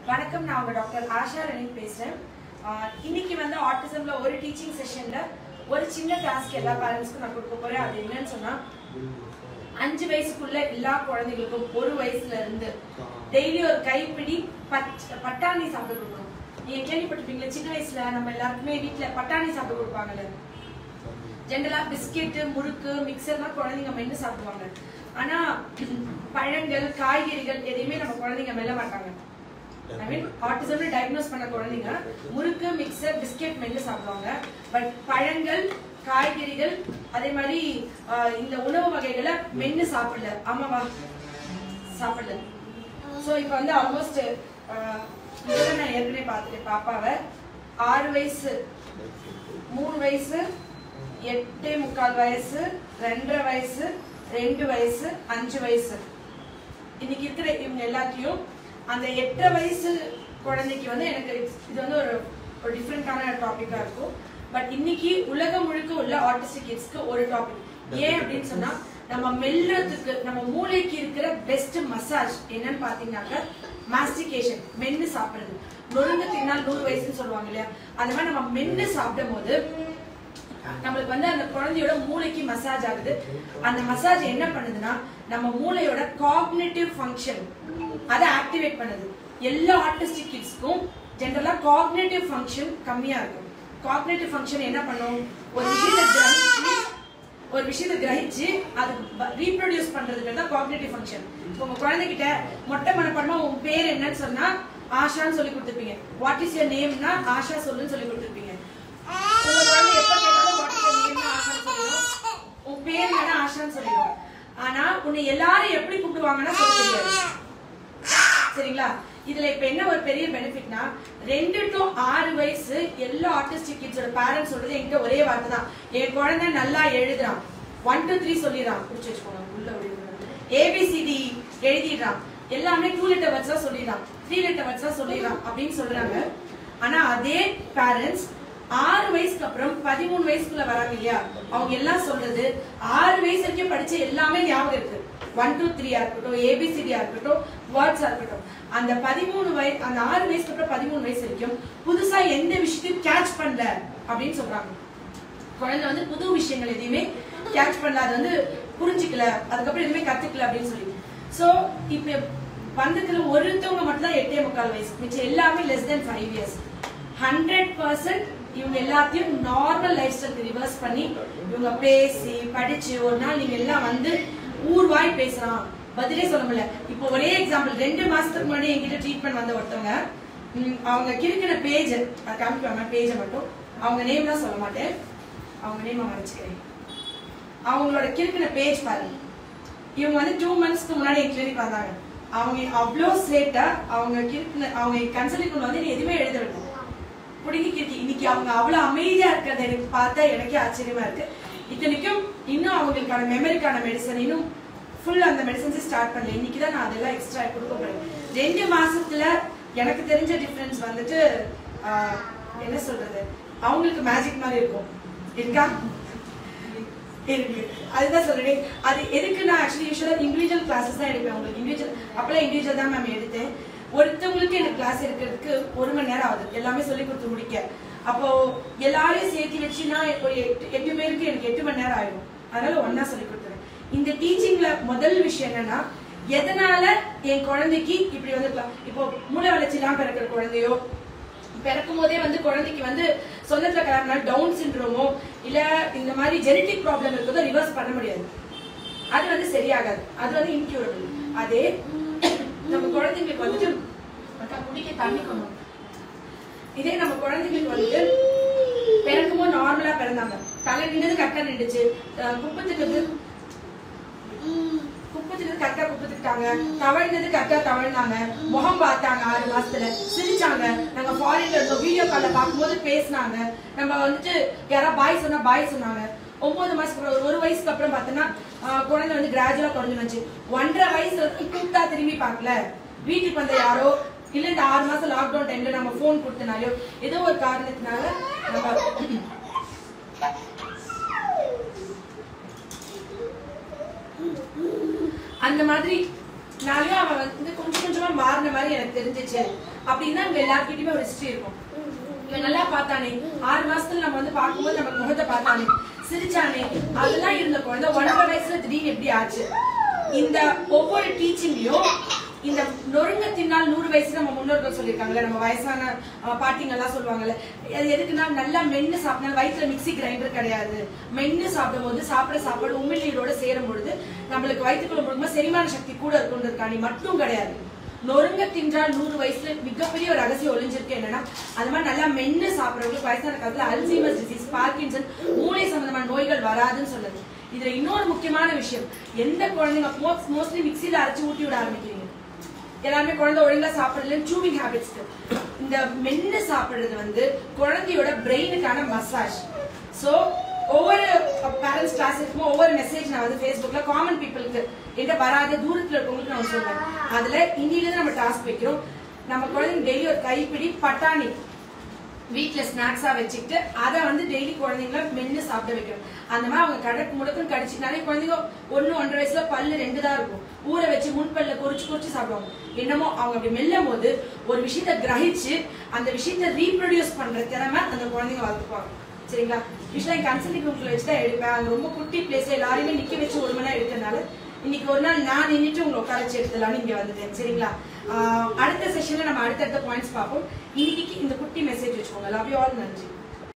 வணக்கம் நான் உங்க டாக்டர் ஆஷா ரணி பேசுறேன் ஆஹ் இன்னைக்கு வந்து ஆட்டிசம்ல ஒரு டீச்சிங் செஷன்ல ஒரு சின்ன டாஸ்க் எல்லா பேரண்ட்ஸ்க்கும் நான் கொடுக்க போறேன் அது என்னன்னு சொன்னா அஞ்சு வயசுக்குள்ள எல்லா குழந்தைகளுக்கும் ஒரு வயசுல இருந்து டெய்லி ஒரு கைப்பிடி பச்ச- பட்டாணி சாப்பிட கொடுக்கணும் நீங்க கேள்விப்பட்டிருப்பீங்களா சின்ன வயசுல நம்ம எல்லாருக்குமே வீட்ல பட்டாணி சாப்பிட கொடுப்பாங்கல்ல ஜென்ரலா பிஸ்கெட் முறுக்கு மிக்சர்லாம் குழந்தைங்க மென்னு சாப்பிடுவாங்க ஆனா பழங்கள் காய்கறிகள் எதையுமே நம்ம குழந்தைங்க மெல்ல மாட்டாங்க ஐ மீன் ஆட்டிசம்னு டயக்னோஸ் பண்ண குழந்தைங்க முறுக்கு மிக்சர் பிஸ்கெட் மென்னு சாப்பிடுவாங்க பட் பழங்கள் காய்கறிகள் அதே மாதிரி ஆஹ், இந்த உணவு வகைகளை மென்னு சாப்பிடல ஆமாவா சாப்பிடல சோ இப்போ வந்து ஆல்மோஸ்ட் இதெல்லாம் நான் ஏற்கனவே பார்த்துட்டேன் பாப்பாவை ஆறு வயசு மூணு வயசு எட்டே முக்கால் வயசு ரெண்டரை வயசு ரெண்டு வயசு அஞ்சு வயசு இன்னைக்கு இருக்கிற இவங்க எல்லாத்தையும் அந்த எட்டரை வயசு குழந்தைக்கு வந்து எனக்கு இது வந்து ஒரு ஒரு டிஃப்ரெண்டான டாபிக்கா இருக்கும் பட் இன்னைக்கு உலகம் முழுக்க உள்ள ஆட்டிஸ்டிக் கிட்ஸ்க்கு ஒரு டாபிக் ஏன் அப்படின்னு சொன்னா நம்ம மெல்றதுக்கு நம்ம மூளைக்கு இருக்கிற பெஸ்ட் மசாஜ் என்னன்னு பாத்தீங்கன்னாக்க மாஸ்டிகேஷன் மென்னு சாப்பிடுறது நொறுங்க தின்னால் நூறு வயசுன்னு சொல்லுவாங்க இல்லையா அந்த மாதிரி நம்ம மென்னு சாப்பிடும் போது நம்மளுக்கு வந்து அந்த குழந்தையோட மூளைக்கு மசாஜ் ஆகுது அந்த மசாஜ் என்ன பண்ணுதுன்னா நம்ம மூளையோட காக்னிட்டிவ் ஃபங்க்ஷன் அதை ஆக்டிவேட் பண்ணுது எல்லா ஆர்டிஸ்டிக் கிட்ஸ்க்கும் ஜென்ரலா காக்னிட்டிவ் ஃபங்க்ஷன் கம்மியா இருக்கும் காக்னிட்டிவ் ஃபங்க்ஷன் என்ன பண்ணும் ஒரு விஷயத்தை கிரகிச்சு ஒரு விஷயத்தை கிரகிச்சு அது ரீப்ரொடியூஸ் பண்றதுக்கு தான் காக்னிட்டிவ் ஃபங்க்ஷன் இப்போ உங்க குழந்தைகிட்ட மொட்டை மனப்பாடமா உன் பேர் என்னன்னு சொன்னா ஆஷான்னு சொல்லி கொடுத்துருப்பீங்க வாட் இஸ் யர் நேம்னா ஆஷா சொல்லுன்னு சொல்லி கொடுத்துருப்பீங்க உங்க குழந்தை எப்ப கேட்டாலும் வாட் இஸ் யர் நேம்னு ஆஷான்னு சொல்லிடும் உன் பேர் என்ன ஆஷான்னு சொல்லிடும் ஆனா உன்னை எல்லாரும் எப்படி கூப்பிடுவாங்கன்னா சொல்ல தெரியாது சரிங்களா இதுல இப்ப என்ன ஒரு பெரிய பெனிஃபிட்னா ரெண்டு டு ஆறு வயசு எல்லா ஆர்டிஸ்டிக் கிட்ஸோட பேரண்ட்ஸ் சொல்றது என்கிட்ட ஒரே வார்த்தை தான் என் குழந்தை நல்லா எழுதுறான் ஒன் டூ த்ரீ சொல்லிடுறான் புடிச்சு வச்சுக்கோங்க உள்ள ஏபிசிடி எழுதிடுறான் எல்லாமே டூ லெட்டர் வேர்ட்ஸ் தான் சொல்லிடுறான் த்ரீ லெட்டர் வேர்ட்ஸ் தான் சொல்லிடுறான் அப்படின்னு சொல்றாங்க ஆனா அதே பேரண்ட்ஸ் ஆறு வயசுக்கு அப்புறம் பதிமூணு வயசுக்குள்ள வராங்க இல்லையா அவங்க எல்லாம் சொல்றது ஆறு வயசு வரைக்கும் படிச்ச எல்லாமே ஞாபகம் இருக்கு ஒன் டூ த்ரீயா இருக்கட்டும் ஏபிசிடியா இருக்கட்டும் வேர்ட்ஸா இருக்கட்டும் அந்த பதிமூணு வயசு அந்த ஆறு வயசுக்கு அப்புறம் பதிமூணு வயசு வரைக்கும் புதுசா எந்த விஷயத்தையும் கேட்ச் பண்ணல அப்படின்னு சொல்றாங்க குழந்தை வந்து புது விஷயங்கள் எதையுமே கேட்ச் பண்ணல அது வந்து புரிஞ்சுக்கல அதுக்கப்புறம் எதுவுமே கத்துக்கல அப்படின்னு சொல்லி சோ இப்ப வந்ததுல ஒருத்தவங்க மட்டும் தான் எட்டே முக்கால் வயசு மிச்சம் எல்லாமே less than five years hundred percent இவங்க எல்லாத்தையும் நார்மல் லைஃப் ஸ்டைல் ரிவர்ஸ் பண்ணி இவங்க பேசி படிச்சு ஒரு நாள் நீங்க எல்லாம் வந்து ஊர்வாய் பேசலாம் பதிலே சொல்ல முடியல இப்போ ஒரே எக்ஸாம்பிள் ரெண்டு மாசத்துக்கு முன்னாடி என்கிட்ட ட்ரீட்மெண்ட் வந்த ஒருத்தவங்க ம், அவங்க கிறுக்கின பேஜ் காமிப்பாங்க பேஜை மட்டும் அவங்க நேம் தான் சொல்ல மாட்டேன் அவங்க நேம் மறைச்சுக்கிறேன் அவங்களோட கிறுக்கின பேஜ் பாருங்க இவங்க வந்து டூ மந்த்ஸ்க்கு முன்னாடி என் கிளினிக் வந்தாங்க அவங்க அவ்வளோ ஸ்லேட்டா அவங்க கிறுக்கின அவங்க கன்சல்டிங் கொண்டு வந்து நீ எதுவுமே எழுத விடல பிடிங்கி கிறுக்கி இன்னைக்கு அவங்க அவ்வளவு அமைதியா இருக்கிறத எனக்கு பார்த்தா எனக்கே ஆச்சரியமா இருக்கு இத்தனைக்கும் இன்னும் அவங்களுக்கான மெமரிக்கான மெடிசன் இன்னும் ஃபுல் அந்த மெடிசன்ஸ் ஸ்டார்ட் பண்ணல இன்னைக்கு தான் நான் அதெல்லாம் எக்ஸ்ட்ரா கொடுக்க போறேன் ரெண்டு மாசத்துல எனக்கு தெரிஞ்ச டிஃபரன்ஸ் வந்துட்டு ஆஹ், என்ன சொல்றது அவங்களுக்கு மேஜிக் மாதிரி இருக்கும் இருக்கா இருக்கு அதுதான் சொல்றேன் அது எதுக்கு நான் ஆக்சுவலி யூஸ்வலா இண்டிவிஜுவல் கிளாஸஸ் தான் எடுப்பேன் உங்களுக்கு இண்டிவிஜுவல் அப்பெல்லாம் இண்டிவிஜுவல் தான் மேம் எடுத்தேன் ஒருத்தவங்களுக்கு எனக்கு கிளாஸ் எடுக்கிறதுக்கு ஒரு மணி நேரம் ஆகுது எல்லாமே சொல்லி கொடுத்து முடிக்க அப்போ எல்லாரையும் சேர்த்து வச்சு நான் ஒரு எட்டு எட்டு பேருக்கு எனக்கு எட்டு மணி நேரம் ஆயிடும் அதனால ஒண்ணா சொல்லி கொடுத்துறேன் இந்த டீச்சிங்ல முதல் விஷயம் என்னன்னா எதனால என் குழந்தைக்கு இப்படி வந்து இப்போ மூளை வளர்ச்சிலாம் பிறக்கிற குழந்தையோ பிறக்கும் போதே வந்து குழந்தைக்கு வந்து சொந்தத்துல கலர்னால டவுன் சிண்ட்ரோமோ இல்ல இந்த மாதிரி ஜெனட்டிக் ப்ராப்ளம் இருக்கிறதோ ரிவர்ஸ் பண்ண முடியாது அது வந்து சரியாகாது அது வந்து இன்க்யூரபிள் அதே நம்ம குழந்தைங்களுக்கு வந்துட்டு அக்கா, குடிக்க தண்ணி கொண்டு வா. இதே நம்ம குழந்தைங்களுக்கு வந்துட்டு பிறக்கும்போது நார்மலா பிறந்தாங்க தலை நின்றது கரெக்டா நின்றுச்சு அஹ் குப்பத்துக்கு குப்பத்துக்கு கரெக்டா குப்பத்துக்கிட்டாங்க தவழ்ந்தது கரெக்டா தவழ்ந்தாங்க முகம் பார்த்தாங்க ஆறு மாசத்துல சிரிச்சாங்க நாங்க ஃபாரின்ல இருந்தோம் வீடியோ கால்ல பார்க்கும்போது பேசினாங்க நம்ம வந்துட்டு யாரா பாய் சொன்னா பாய் சொன்னாங்க ஒன்பது மாசத்துக்கு அப்புறம் ஒரு ஒரு வயசுக்கு அப்புறம் பார்த்தோன்னா ஆஹ், குழந்தை வந்து கிராஜுவலா குறைஞ்சு வந்துச்சு ஒன்றரை வயசு வரைக்கும் கூப்பிட்டா திரும்பி பார்க்கல வீட்டுக்கு வந்த யாரோ இல்ல இந்த ஆறு மாசம் லாக்டவுன் டைம்ல நம்ம போன் கொடுத்தனாலயோ ஏதோ ஒரு காரணத்தினால நம்ம அந்த மாதிரி நாளையும் அவன் வந்து கொஞ்சம் கொஞ்சமா மாறின மாதிரி எனக்கு தெரிஞ்சிச்சு அப்படின்னா இங்க எல்லார்கிட்டயுமே ஒரு ஹிஸ்டரி இருக்கும் இவன் நல்லா பார்த்தானே ஆறு மாசத்துல நம்ம வந்து பார்க்கும்போது நம்ம முகத்தை பார்த்தானே சிரிச்சானே அதெல்லாம் இருந்த குழந்தை ஒன்றரை வயசுல திடீர்னு எப்படி ஆச்சு இந்த ஒவ்வொரு டீச்சிங்லயும் இந்த நொறுங்க தின்னால் நூறு வயசு நம்ம முன்னோர்கள் சொல்லியிருக்காங்கல்ல நம்ம வயசான அஹ், பாட்டிங்க எல்லாம் சொல்லுவாங்கல்ல அது எதுக்குன்னா நல்லா மென்னு சாப்பிடணும் வயிற்றுல மிக்ஸி கிரைண்டர் கிடையாது மென்னு சாப்பிடும் போது சாப்பிட சாப்பாடு உமிழ்நீரோட சேரும் பொழுது நம்மளுக்கு வயிற்றுக்குள்ள முழுக்க செரிமான சக்தி கூட இருக்குன்றதுக்காண்டி மட்டும் கிடையாது நொறுங்க தின்றால் நூறு வயசுல மிகப்பெரிய ஒரு ரகசியம் ஒளிஞ்சிருக்கு என்னன்னா அது மாதிரி நல்லா மென்னு சாப்பிடுறவங்களுக்கு வயசான காலத்துல அல்சீமஸ் டிசீஸ் பார்க்கின்சன் மூளை சம்பந்தமான நோய்கள் வராதுன்னு சொல்லுது இதுல இன்னொரு முக்கியமான விஷயம் எந்த குழந்தைங்க மோஸ்ட்லி மிக்ஸில அரைச்சு ஊட்டி விட ஆரம்பிக்கிறீங்க எல்லாருமே குழந்தை ஒழுங்கா சாப்பிடல சூவிங் ஹேபிட்ஸ் இந்த மென்னு சாப்பிடுறது வந்து குழந்தையோட பிரெயினுக்கான மசாஜ் சோ ஒவ்வொரு பேரண்ட்ஸ் கிளாஸ் இருக்கும் ஒவ்வொரு மெசேஜ் நான் வந்து ஃபேஸ்புக்ல காமன் பீப்புளுக்கு என்கிட்ட வராத தூரத்துல இருக்கவங்களுக்கு நான் சொல்றேன் அதுல இன்னில இருந்து நம்ம டாஸ்க் வைக்கிறோம் நம்ம குழந்தைங்க டெய்லி ஒரு கைப்பிடி பட்டாணி வீட்ல ஸ்நாக்ஸா வச்சுக்கிட்டு அதை வந்து டெய்லி குழந்தைங்கள மென்னு சாப்பிட வைக்கணும் அந்த மாதிரி அவங்க கடக்கு முடக்குன்னு கடிச்சு நிறைய குழந்தைங்க ஒண்ணு ஒன்றரை வயசுல பல்லு ரெண்டு தான் இருக்கும் ஊற வச்சு முன்பல்ல பொரிச்சு பொரிச்சு சாப்பிடுவாங்க என்னமோ அவங்க அப்படி மெல்லும் போது ஒரு விஷயத்த கிரகிச்சு அந்த விஷயத்த ரீப்ரொடியூஸ் பண்ற திறமை அந்த குழந்தைங்க வளர்த்துப்பாங்க சரிங்களா யூஸ்வலா கன்சல்டிங் ரூம்ல வச்சு தான் எடுப்பேன் அங்க ரொம்ப குட்டி பிளேஸ் எல்லாரையுமே நிக்க வச்சு ஒரு மணி நேரம் எடுக்கிறதுனால இன்னைக்கு ஒரு நாள் நான் நின்னுட்டு உங்களை உட்கார வச்சு எடுத்துலாம்னு இங்க வந்துட்டேன் சரிங்களா ஆஹ் அடுத்த செஷன்ல நம்ம அடுத்தடுத்த பாயிண்ட்ஸ் பார்ப்போம் இன்னைக்கு இந்த குட்டி மெசேஜ் வச்சுக்கோங்க லவ் யூ ஆல் நன்றி